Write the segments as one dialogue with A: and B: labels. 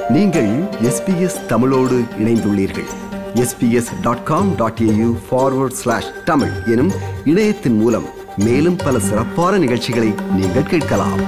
A: நீங்கள் எஸ்பிஎஸ் தமிழோடு இணைந்துள்ளீர்கள் SBS dot com dot AU forward slash Tamil எனும் இணையத்தின் மூலம் மேலும் பல சிறப்பான நிகழ்ச்சிகளை நீங்கள் கேட்கலாம்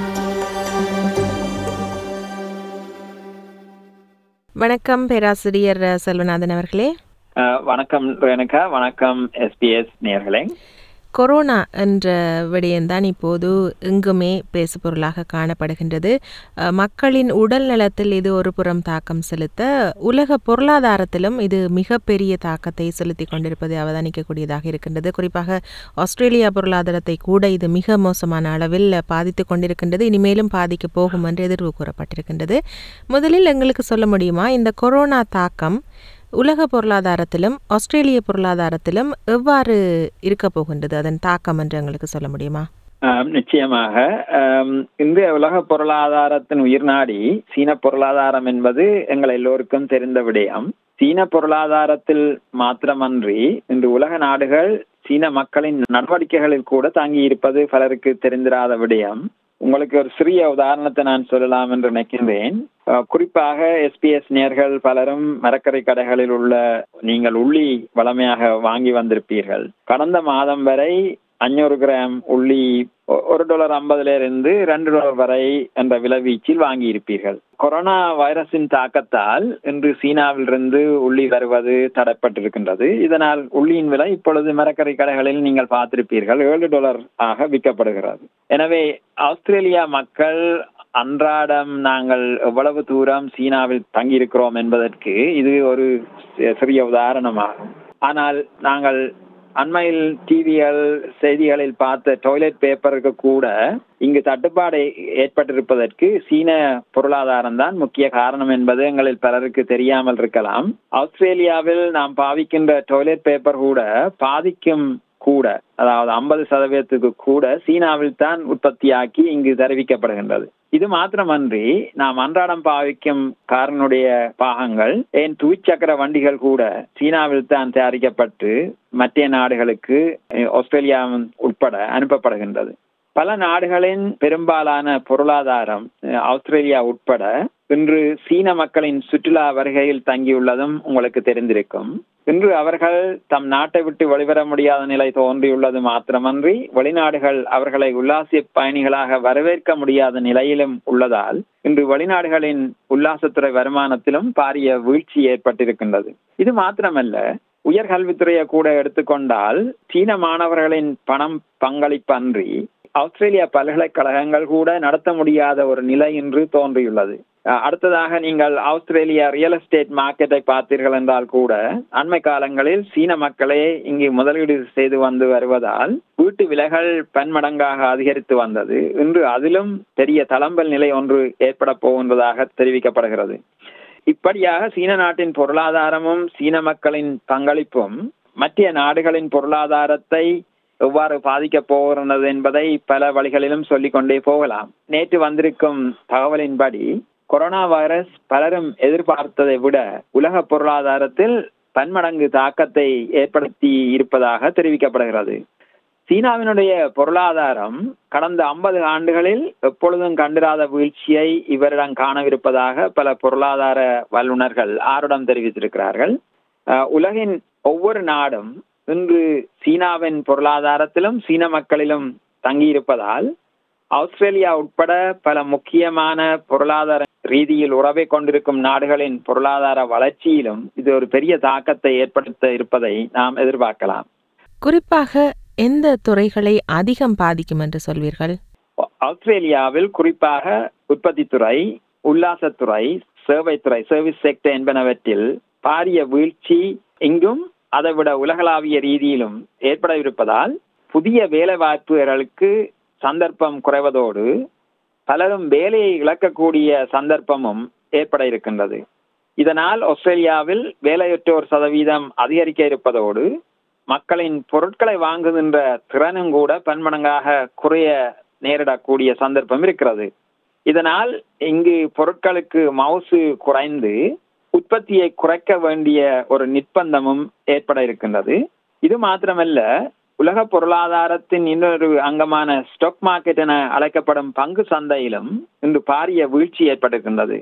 B: வணக்கம் பேராசிரியர் செல்வநாதன் அவர்களே
C: அஹ், வணக்கம் ரேணுகா வணக்கம் எஸ்பிஎஸ் நேர்களே
B: கொரோனா என்ற விடயம்தான் இப்போது எங்குமே பேசுபொருளாக காணப்படுகின்றது அஹ், மக்களின் உடல் நலத்தில் இது ஒரு புறம் தாக்கம் செலுத்த உலக பொருளாதாரத்திலும் இது மிகப்பெரிய தாக்கத்தை செலுத்தி கொண்டிருப்பதை அவதானிக்கக்கூடியதாக இருக்கின்றது குறிப்பாக ஆஸ்திரேலியா பொருளாதாரத்தை கூட இது மிக மோசமான அளவில் பாதித்து கொண்டிருக்கின்றது இனிமேலும் பாதிக்க போகும் என்று எதிர்வு கூறப்பட்டிருக்கின்றது முதலில் எங்களுக்கு சொல்ல முடியுமா இந்த கொரோனா தாக்கம் உலக பொருளாதாரத்திலும் ஆஸ்திரேலிய பொருளாதாரத்திலும் எவ்வாறு இருக்க போகின்றது அதன் தாக்கம் என்று எங்களுக்கு சொல்ல முடியுமா
C: அஹ், நிச்சயமாக அம், இந்திய உலக பொருளாதாரத்தின் உயிர்நாடி சீன பொருளாதாரம் என்பது எங்கள் எல்லோருக்கும் தெரிந்த விடயம் சீன பொருளாதாரத்தில் மாத்திரமன்றி இன்று உலக நாடுகள் சீன மக்களின் நடவடிக்கைகளில் கூட தாங்கி இருப்பது பலருக்கு தெரிந்திராத விடயம் உங்களுக்கு ஒரு சிறிய உதாரணத்தை நான் சொல்லலாம் என்று நினைக்கின்றேன் அஹ், குறிப்பாக எஸ்பிஎஸ் நேர்கள் பலரும் மரக்கரை கடைகளில் உள்ள நீங்கள் உள்ளி வளமையாக வாங்கி வந்திருப்பீர்கள் கடந்த மாதம் வரை அஞ்சூறு கிராம் உள்ளி ஒ- ஒரு டாலர் ஐம்பதுல இருந்து ரெண்டு டாலர் வரை என்ற விலைவீச்சில் வாங்கி இருப்பீர்கள் கொரோனா வைரஸின் தாக்கத்தால் இன்று சீனாவிலிருந்து உள்ளி வருவது தடைப்பட்டிருக்கின்றது இதனால் உள்ளியின் விலை இப்பொழுது மரக்கரை கடைகளில் நீங்கள் பார்த்திருப்பீர்கள் ஏழு டாலர் ஆக விற்கப்படுகிறது எனவே ஆஸ்திரேலியா மக்கள் அன்றாடம் நாங்கள் எவ்வளவு தூரம் சீனாவில் தங்கியிருக்கிறோம் என்பதற்கு இது ஒரு சி- சிறிய உதாரணமாகும் ஆனால் நாங்கள் அண்மையில் டிவிகள் செய்திகளில் பார்த்த டாய்லெட் பேப்பருக்கு கூட இங்கு தட்டுப்பாடு ஏற்பட்டிருப்பதற்கு சீன பொருளாதாரம் தான் முக்கிய காரணம் என்பது எங்களில் பலருக்கு தெரியாமல் இருக்கலாம் ஆஸ்திரேலியாவில் நாம் பாவிக்கின்ற டாய்லெட் பேப்பர் கூட பாதிக்கும் கூட அதாவது ஐம்பது சதவீதத்துக்கு கூட சீனாவில் தான் உற்பத்தியாக்கி இங்கு தெரிவிக்கப்படுகின்றது இது மாத்திரமன்றி நாம் அன்றாடம் பாவிக்கும் காரனுடைய பாகங்கள் ஏன் துவிச்சக்கர வண்டிகள் கூட சீனாவில் தான் தயாரிக்கப்பட்டு மற்ற நாடுகளுக்கு அஹ், ஆஸ்திரேலியா உட்பட அனுப்பப்படுகின்றது பல நாடுகளின் பெரும்பாலான பொருளாதாரம் அஹ், ஆஸ்திரேலியா உட்பட இன்று சீன மக்களின் சுற்றுலா வருகையில் தங்கியுள்ளதும் உங்களுக்கு தெரிந்திருக்கும் இன்று அவர்கள் தம் நாட்டை விட்டு வெளிவர முடியாத நிலை தோன்றியுள்ளது மாத்திரமன்றி வெளிநாடுகள் அவர்களை உல்லாசிய பயணிகளாக வரவேற்க முடியாத நிலையிலும் உள்ளதால் இன்று வெளிநாடுகளின் உல்லாசத்துறை வருமானத்திலும் பாரிய வீழ்ச்சி ஏற்பட்டிருக்கின்றது இது மாத்திரமல்ல உயர்கல்வித்துறையை கூட எடுத்துக்கொண்டால் சீன மாணவர்களின் பணம் பங்களிப்பன்றி ஆஸ்திரேலியா பல்கலைக்கழகங்கள் கூட நடத்த முடியாத ஒரு நிலை இன்று தோன்றியுள்ளது அஹ் அடுத்ததாக நீங்கள் ஆஸ்திரேலியா ரியல் எஸ்டேட் மார்க்கெட்டை பார்த்தீர்கள் என்றால் கூட அண்மை காலங்களில் சீன மக்களே இங்கு முதலீடு செய்து வந்து வருவதால் வீட்டு விலைகள் பன்மடங்காக அதிகரித்து வந்தது இன்று அதிலும் பெரிய தளம்பல் நிலை ஒன்று ஏற்பட போகின்றதாக தெரிவிக்கப்படுகிறது இப்படியாக சீன நாட்டின் பொருளாதாரமும் சீன மக்களின் பங்களிப்பும் மற்ற நாடுகளின் பொருளாதாரத்தை எவ்வாறு பாதிக்கப் போகிறது என்பதை பல வழிகளிலும் சொல்லிக் கொண்டே போகலாம் நேற்று வந்திருக்கும் தகவலின்படி கொரோனா வைரஸ் பலரும் எதிர்பார்த்ததை விட உலக பொருளாதாரத்தில் பன்மடங்கு தாக்கத்தை ஏற்படுத்தி இருப்பதாக தெரிவிக்கப்படுகிறது சீனாவினுடைய பொருளாதாரம் கடந்த ஐம்பது ஆண்டுகளில் எப்பொழுதும் கண்டிராத வீழ்ச்சியை இவரிடம் காணவிருப்பதாக பல பொருளாதார வல்லுநர்கள் ஆருடம் தெரிவித்திருக்கிறார்கள் அஹ், உலகின் ஒவ்வொரு நாடும் இன்று சீனாவின் பொருளாதாரத்திலும் சீன மக்களிலும் தங்கியிருப்பதால் ஆஸ்திரேலியா உட்பட பல முக்கியமான பொருளாதார ரீதியில் உறவை கொண்டிருக்கும் நாடுகளின் பொருளாதார வளர்ச்சியிலும் இது ஒரு பெரிய தாக்கத்தை ஏற்படுத்த இருப்பதை நாம் எதிர்பார்க்கலாம்
B: குறிப்பாக எந்த துறைகளை அதிகம் பாதிக்கும் என்று சொல்வீர்கள்
C: ஆஸ்திரேலியாவில் குறிப்பாக உற்பத்தித்துறை உல்லாசத்துறை சேவைத்துறை சர்வீஸ் செக்டர் என்பனவற்றில் பாரிய வீழ்ச்சி இங்கும் அதைவிட உலகளாவிய ரீதியிலும் ஏற்பட இருப்பதால் புதிய வேலை வாய்ப்புகளுக்கு சந்தர்ப்பம் குறைவதோடு பலரும் வேலையை இழக்கக்கூடிய சந்தர்ப்பமும் ஏற்பட இருக்கின்றது இதனால் ஆஸ்திரேலியாவில் வேலையற்றோர் சதவீதம் அதிகரிக்க இருப்பதோடு மக்களின் பொருட்களை வாங்குகின்ற திறனும் கூட பன்மடங்காக குறைய நேரிடக்கூடிய சந்தர்ப்பம் இருக்கிறது இதனால் இங்கு பொருட்களுக்கு மவுசு குறைந்து உற்பத்தியை குறைக்க வேண்டிய ஒரு நிர்பந்தமும் ஏற்பட இருக்கின்றது இது மாத்திரமல்ல உலக பொருளாதாரத்தின் இன்னொரு அங்கமான ஸ்டாக் மார்க்கெட் என அழைக்கப்படும் பங்கு சந்தையிலும் இன்று பாரிய வீழ்ச்சி ஏற்பட்டிருக்கின்றது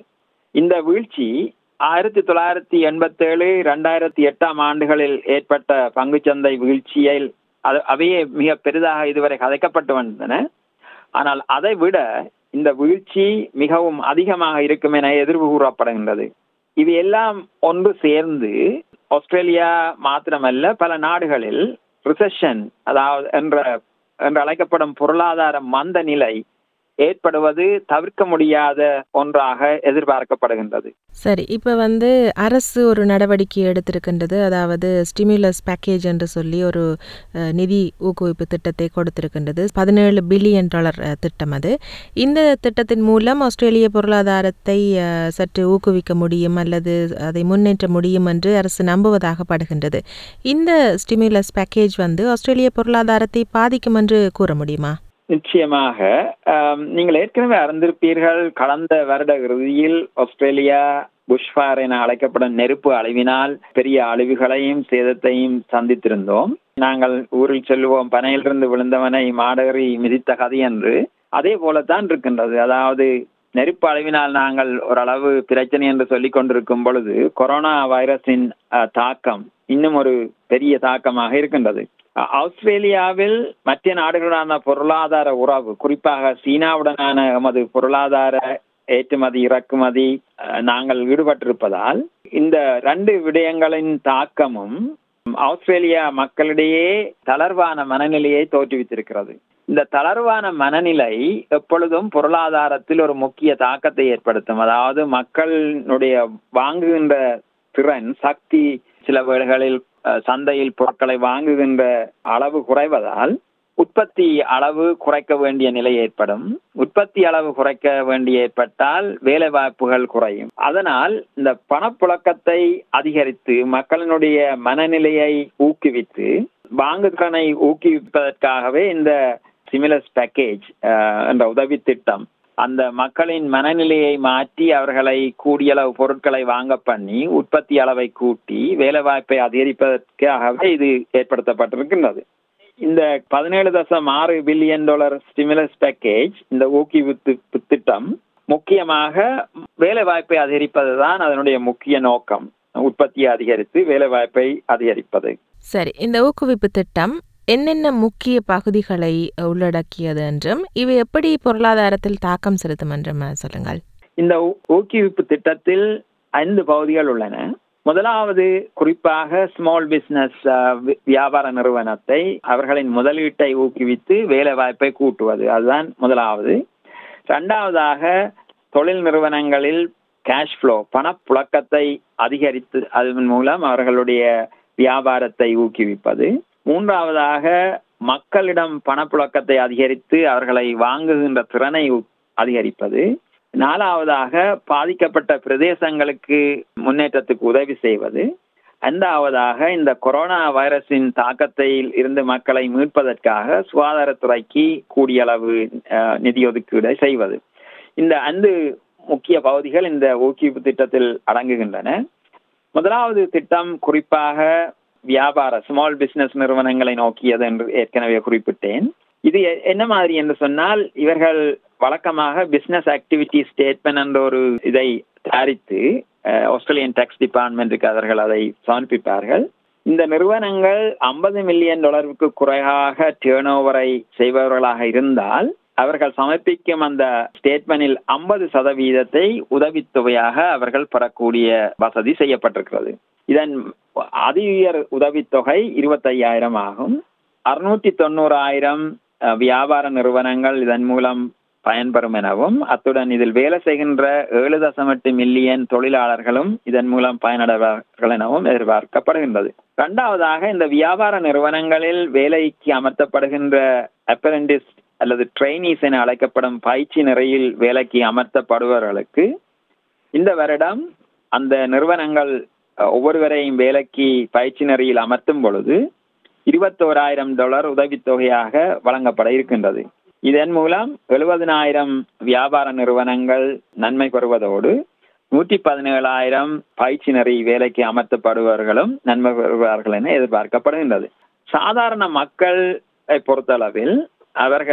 C: இந்த வீழ்ச்சி ஆயிரத்தி தொள்ளாயிரத்தி எண்பத்தேழு ரெண்டாயிரத்தி எட்டாம் ஆண்டுகளில் ஏற்பட்ட பங்குச்சந்தை வீழ்ச்சியில் அது அவையே மிக பெரிதாக இதுவரை கதைக்கப்பட்டு வந்தன ஆனால் அதை விட இந்த வீழ்ச்சி மிகவும் அதிகமாக இருக்கும் என எதிர்வு கூறப்படுகின்றது இது எல்லாம் ஒன்று சேர்ந்து ஆஸ்திரேலியா மாத்திரமல்ல பல நாடுகளில் ரிசெஷன் அதாவது என்ற என்று அழைக்கப்படும் பொருளாதார மந்த நிலை ஏற்படுவது தவிர்க்க முடியாத ஒன்றாக எதிர்பார்க்கப்படுகின்றது
B: சரி இப்போ வந்து அரசு ஒரு நடவடிக்கை எடுத்திருக்கின்றது அதாவது ஸ்டிமுலஸ் பேக்கேஜ் என்று சொல்லி ஒரு அஹ், நிதி ஊக்குவிப்பு திட்டத்தை கொடுத்திருக்கின்றது பதினேழு பில்லியன் டாலர் அஹ், திட்டம் அது இந்த திட்டத்தின் மூலம் ஆஸ்திரேலிய பொருளாதாரத்தை அஹ், சற்று ஊக்குவிக்க முடியும் அல்லது அதை முன்னேற்ற முடியும் என்று அரசு நம்புவதாக படுகின்றது இந்த ஸ்டிமுலஸ் பேக்கேஜ் வந்து ஆஸ்திரேலிய பொருளாதாரத்தை பாதிக்கும் என்று கூற முடியுமா
C: நிச்சயமாக ஆம், நீங்கள் ஏற்கனவே அறிந்திருப்பீர்கள் கடந்த வருட இறுதியில் ஆஸ்திரேலியா புஷ்ஃபயர் என அழைக்கப்படும் நெருப்பு அழிவினால் பெரிய அழிவுகளையும் சேதத்தையும் சந்தித்திருந்தோம் நாங்கள் ஊரில் சொல்லுவோம் பனையிலிருந்து விழுந்தவனை மாடேறி மிதித்த கதை என்று அதே போலத்தான் இருக்கின்றது அதாவது நெருப்பு அழிவினால் நாங்கள் ஓரளவு பிரச்சனை என்று சொல்லிக் கொண்டிருக்கும் பொழுது கொரோனா வைரஸின் அஹ், தாக்கம் இன்னும் ஒரு பெரிய தாக்கமாக இருக்கின்றது அ- ஆஸ்திரேலியாவில் மற்ற நாடுகளுடனான பொருளாதார உறவு குறிப்பாக சீனாவுடனான எமது பொருளாதார ஏற்றுமதி இறக்குமதி அஹ், நாங்கள் ஈடுபட்டிருப்பதால் இந்த ரெண்டு விடயங்களின் தாக்கமும் ஆஸ்திரேலியா மக்களிடையே தளர்வான மனநிலையை தோற்றுவித்திருக்கிறது இந்த தளர்வான மனநிலை எப்பொழுதும் பொருளாதாரத்தில் ஒரு முக்கிய தாக்கத்தை ஏற்படுத்தும் அதாவது மக்களினுடைய வாங்குகின்ற திறன் சக்தி சில வேளைகளில் அஹ், சந்தையில் பொருட்களை வாங்குகின்ற அளவு குறைவதால் உற்பத்தி அளவு குறைக்க வேண்டிய நிலை ஏற்படும் உற்பத்தி அளவு குறைக்க வேண்டிய ஏற்பட்டால் வேலை வாய்ப்புகள் குறையும் அதனால் இந்த பணப்புழக்கத்தை அதிகரித்து மக்களினுடைய மனநிலையை ஊக்குவித்து வாங்குதிறனை ஊக்குவிப்பதற்காகவே இந்த சிமிலஸ் பேக்கேஜ் என்ற உதவி திட்டம் அந்த மக்களின் மனநிலையை மாற்றி அவர்களை கூடியளவு பொருட்களை வாங்க பண்ணி உற்பத்தி அளவை கூட்டி வேலை வாய்ப்பை அதிகரிப்பதற்காகவே இது ஏற்படுத்தப்பட்டிருக்கின்றது இந்த பதினேழு தசம் ஆறு பில்லியன் டாலர் ஸ்டிமுலஸ் பேக்கேஜ் இந்த ஊக்குவிப்பு திட்டம் முக்கியமாக வேலை வாய்ப்பை அதிகரிப்பதுதான் அதனுடைய முக்கிய நோக்கம் உற்பத்தியை அதிகரித்து வேலை வாய்ப்பை அதிகரிப்பது
B: சரி இந்த ஊக்குவிப்பு திட்டம் என்னென்ன முக்கிய பகுதிகளை உள்ளடக்கியது என்றும் இவை எப்படி பொருளாதாரத்தில் தாக்கம் செலுத்தும் என்றும் அஹ், சொல்லுங்கள்
C: இந்த ஊ- ஊக்குவிப்பு திட்டத்தில் ஐந்து பகுதிகள் உள்ளன முதலாவது குறிப்பாக ஸ்மால் பிசினஸ் வியாபார நிறுவனத்தை அவர்களின் முதலீட்டை ஊக்குவித்து வேலை வாய்ப்பை கூட்டுவது அதுதான் முதலாவது இரண்டாவதாக தொழில் நிறுவனங்களில் கேஷ் ஃப்ளோ பணப்புழக்கத்தை அதிகரித்து அதன் மூலம் அவர்களுடைய வியாபாரத்தை ஊக்குவிப்பது மூன்றாவதாக மக்களிடம் பணப்புழக்கத்தை அதிகரித்து அவர்களை வாங்குகின்ற திறனை ஊ- அதிகரிப்பது நாலாவதாக பாதிக்கப்பட்ட பிரதேசங்களுக்கு முன்னேற்றத்துக்கு உதவி செய்வது ஐந்தாவதாக இந்த கொரோனா வைரஸின் தாக்கத்தில் இருந்து மக்களை மீட்பதற்காக சுகாதாரத்துறைக்கு கூடிய அளவு அஹ், நிதி ஒதுக்கீடு செய்வது இந்த ஐந்து முக்கிய பகுதிகள் இந்த ஊக்குவிப்பு திட்டத்தில் அடங்குகின்றன முதலாவது திட்டம் குறிப்பாக வியாபார ஸ்மால் பிசினஸ் நிறுவனங்களை நோக்கியது என்று ஏற்கனவே குறிப்பிட்டேன் இது எ- என்ன மாதிரி என்று சொன்னால் இவர்கள் வழக்கமாக பிசினஸ் ஆக்டிவிட்டி ஸ்டேட்மெண்ட் என்ற ஒரு இதை தயாரித்து அஹ், ஆஸ்திரேலியன் டேக்ஸ் டிபார்ட்மெண்ட்டுக்கு அவர்கள் அதை சமர்ப்பிப்பார்கள் இந்த நிறுவனங்கள் ஐம்பது மில்லியன் டாலருக்கு குறைவாக டேர்ன் ஓவரை செய்பவர்களாக இருந்தால் அவர்கள் சமர்ப்பிக்கும் அந்த ஸ்டேட்மெண்டில் ஐம்பது சதவீதத்தை உதவித்தொகையாக அவர்கள் பெறக்கூடிய வசதி செய்யப்பட்டிருக்கிறது இதன் அதி உயர் உதவித்தொகை இருபத்தையாயிரம் ஆகும் அறுநூற்றி தொண்ணூறாயிரம் அஹ், வியாபார நிறுவனங்கள் இதன் மூலம் பயன்பெறும் எனவும் அத்துடன் இதில் வேலை செய்கின்ற ஏழு தசம் எட்டு மில்லியன் தொழிலாளர்களும் இதன் மூலம் பயனடைவார்கள் எனவும் எதிர்பார்க்கப்படுகின்றது இரண்டாவதாக இந்த வியாபார நிறுவனங்களில் வேலைக்கு அமர்த்தப்படுகின்ற அப்ரண்டிஸ் அல்லது ட்ரைனீஸ் என அழைக்கப்படும் பயிற்சி நிறையில் வேலைக்கு அமர்த்தப்படுபவர்களுக்கு இந்த வருடம் அந்த நிறுவனங்கள் அஹ், ஒவ்வொருவரையும் வேலைக்கு பயிற்சி நெறியில் அமர்த்தும் பொழுது இருபத்தோராயிரம் டாலர் உதவித்தொகையாக வழங்கப்பட இருக்கின்றது இதன் மூலம் எழுபதினாயிரம் வியாபார நிறுவனங்கள் நன்மை பெறுவதோடு நூற்றி பதினேழாயிரம் பயிற்சி நெறி வேலைக்கு அமர்த்தப்படுபவர்களும் நன்மை பெறுவார்கள் என எதிர்பார்க்கப்படுகின்றது சாதாரண மக்களை பொறுத்தளவில் அவர்கள்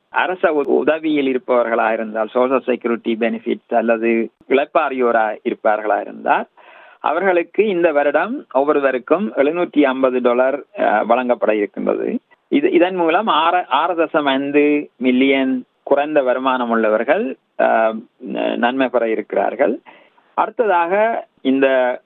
C: அரச உ- உதவியில் இருப்பவர்களா இருந்தால் சோஷியல் செக்யூரிட்டி பெனிஃபிட்ஸ் அல்லது இழப்பாரியோரா இருப்பார்களா இருந்தால் அவர்களுக்கு இந்த வருடம் ஒவ்வொருவருக்கும் எழுநூற்றி ஐம்பது டாலர் அஹ், வழங்கப்பட இருக்கின்றது இது இதன் மூலம் ஆறு ஆறு தசம் ஐந்து மில்லியன் குறைந்த வருமானம் உள்ளவர்கள் அஹ், ந- நன்மை பெற இருக்கிறார்கள் அடுத்ததாக இந்த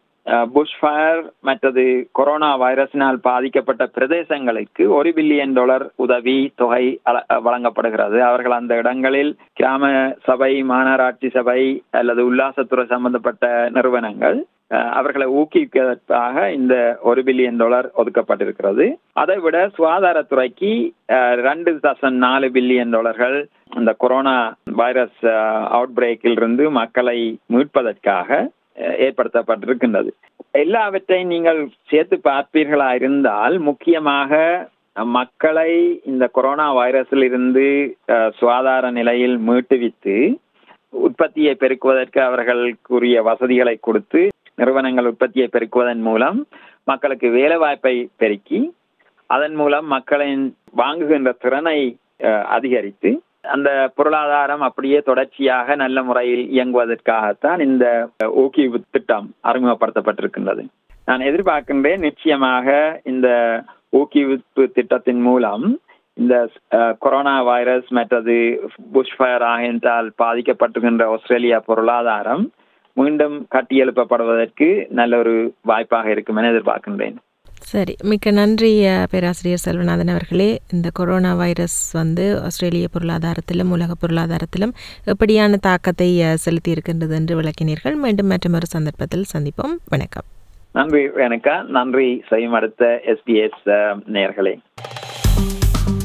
C: புஷ் ஃபயர் மற்றது கொரோனா வைரஸினால் பாதிக்கப்பட்ட பிரதேசங்களுக்கு ஒரு பில்லியன் டாலர் உதவி தொகை அள- வழங்கப்படுகிறது அவர்கள் அந்த இடங்களில் கிராம சபை மாநகராட்சி சபை அல்லது உல்லாசத்துறை சம்பந்தப்பட்ட நிறுவனங்கள் அஹ், அவர்களை ஊக்குவிப்பதற்காக இந்த ஒரு பில்லியன் டாலர் ஒதுக்கப்பட்டிருக்கிறது அதை விட சுகாதாரத்துறைக்கு அஹ், ரெண்டு தசம் நாலு பில்லியன் டாலர்கள் இந்த கொரோனா வைரஸ் அவுட் பிரேக்கில் இருந்து மக்களை மீட்பதற்காக அஹ், ஏற்படுத்தப்பட்டிருக்கின்றது எல்லாவற்றையும் நீங்கள் சேர்த்து பார்ப்பீர்களா இருந்தால் முக்கியமாக அஹ், மக்களை இந்த கொரோனா வைரஸில் இருந்து அஹ், சுகாதார நிலையில் மீட்டுவித்து உற்பத்தியை பெருக்குவதற்கு அவர்களுக்குரிய வசதிகளை கொடுத்து நிறுவனங்கள் உற்பத்தியை பெருக்குவதன் மூலம் மக்களுக்கு வேலை வாய்ப்பை பெருக்கி அதன் மூலம் மக்களின் வாங்குகின்ற திறனை அஹ், அதிகரித்து அந்த பொருளாதாரம் அப்படியே தொடர்ச்சியாக நல்ல முறையில் இயங்குவதற்காகத்தான் இந்த அஹ், ஊக்குவிப்பு திட்டம் அறிமுகப்படுத்தப்பட்டிருக்கின்றது நான் எதிர்பார்க்கின்றேன் நிச்சயமாக இந்த ஊக்குவிப்பு திட்டத்தின் மூலம் இந்த அஹ், கொரோனா வைரஸ் மற்றது புஷ் ஃபயர் ஆகியவற்றால் பாதிக்கப்பட்டிருக்கின்ற ஆஸ்திரேலியா பொருளாதாரம் மீண்டும் கட்டியெழுப்பப்படுவதற்கு நல்ல ஒரு வாய்ப்பாக இருக்கும் என எதிர்பார்க்கின்றேன்
B: சரி மிக்க நன்றி அஹ், பேராசிரியர் செல்வநாதன் அவர்களே இந்த கொரோனா வைரஸ் வந்து ஆஸ்திரேலிய பொருளாதாரத்திலும் உலக பொருளாதாரத்திலும் எப்படியான தாக்கத்தை அஹ், செலுத்தி இருக்கின்றது என்று விளக்கினீர்கள் மீண்டும் மற்றொரு சந்தர்ப்பத்தில் சந்திப்போம் வணக்கம்
C: நன்றி எனக்கா நன்றி செய்யும் அடுத்த எஸ்பிஎஸ் நேயர்களே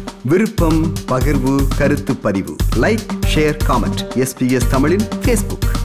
A: விருப்பம் பகிர்வு கருத்து பதிவு லைக் ஷேர் காமெண்ட் எஸ்பிஎஸ் தமிழின் ஃபேஸ்புக்